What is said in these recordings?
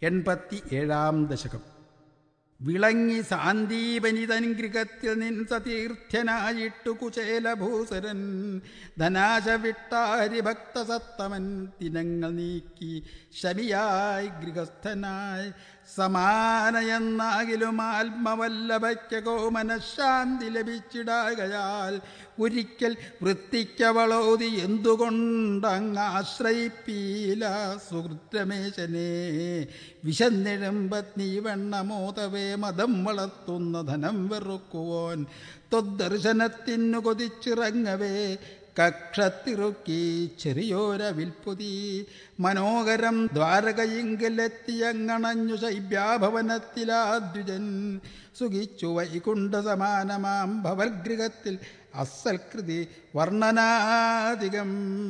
എൺപത്തി ഏഴാം ദശകം വിളങ്ങി സാന്ദീപനിതൻ ഗൃഹത്തിൽ നിൻ സതീർത്ഥ്യനായിട്ടു കുചേലഭൂസരൻ ധനാശ വിട്ടാരി ഭക്തസത്തമൻ ദിനങ്ങൾ നീക്കി ശമിയായി ഗൃഹസ്ഥനായി സമാനയെന്നാകിലും ആത്മവല്ലഭയ്ക്കോ മനഃശാന്തി ലഭിച്ചിടാകയാൽ ഒരിക്കൽ വൃത്തിക്കവളോതി എന്തുകൊണ്ടങ്ങ് ആശ്രയിപ്പീല സുഹൃത്തമേശനെ വിശന്നിടും പത്നി വെണ്ണമോതവേ മതം വളർത്തുന്ന ധനം വെറുക്കുവോൻ ത്വദർശനത്തിനു കൊതിച്ചിറങ്ങവേ കക്ഷത്തിറുക്കി ചെറിയോരവിൽപ്പുതി മനോഹരം ദ്വാരകയിങ്കലെത്തിയങ്ങണഞ്ഞു ശൈബ്യാഭവനത്തിലാദ്വിജൻ സുഖിച്ചു വൈകുണ്ഠ സമാനമാം ഭവൽഗൃഹത്തിൽ അസൽകൃതി വർണ്ണനാധികം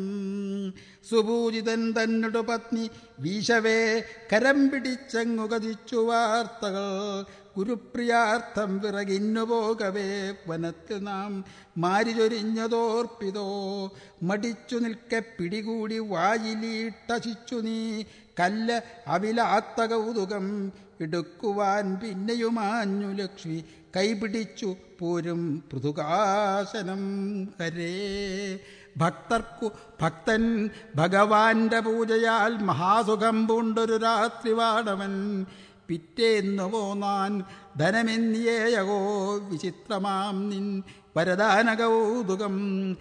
സുപൂജിതൻ തന്നോട് പത്നി വീശവേ കരം പിടിച്ചങ്ങു കതിച്ചു വാർത്തകൾ ഗുരുപ്രിയാർത്ഥം വിറകിന്നു പോകവേ വനത്തിൽ നാം മാരിചൊരിഞ്ഞതോർപ്പിതോ മടിച്ചു നിൽക്കെ പിടികൂടി വായിലീട്ടശിച്ചു നീ കല്ല് അവിലാത്ത കൗതുകം എടുക്കുവാൻ പിന്നെയുമാഞ്ഞു ലക്ഷ്മി കൈപിടിച്ചു പോരും പൃഥുകാശനം ഹരേ ഭക്തർക്കു ഭക്തൻ ഭഗവാന്റെ പൂജയാൽ മഹാസുഖം പൂണ്ടൊരു രാത്രി വാടവൻ പിറ്റേന്നു പോന്നാൻ ധനമെന്നിയേയകോ വിചിത്രമാം നിൻ വരദാന കൗതുകം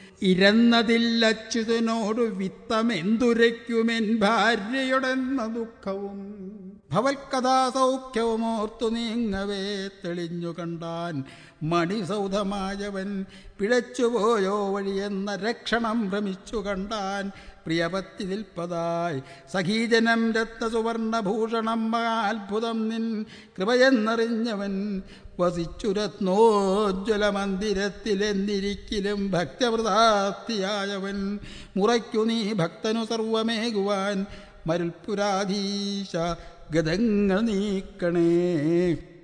ഇരന്നതില്ലച്യുതനോടു വിത്തമെന്തുരയ്ക്കുമെൻ ഭാര്യയുടെന്ന ദുഃഖവും ഭവൽക്കഥാസൗഖ്യവും ഓർത്തു നീങ്ങവേ തെളിഞ്ഞു കണ്ടാൻ മണിസൗധമായവൻ പിഴച്ചുപോയോ വഴിയെന്ന രക്ഷണം ഭ്രമിച്ചു കണ്ടാൻ പ്രിയപത്തി നിൽപ്പതായി സഖീജനം രത്നസുവർണഭൂഷണം അത്ഭുതം നിൻ കൃപയെന്നറിഞ്ഞവൻ വസിച്ചു രത്നോജ്വല മന്ദിരത്തിലെന്നിരിക്കലും ഭക്തവൃതാർത്ഥിയായവൻ മുറയ്ക്കു നീ ഭക്തനു സർവമേകുവാൻ മരുൽപുരാധീശ ഗതങ്ങൾ നീക്കണേ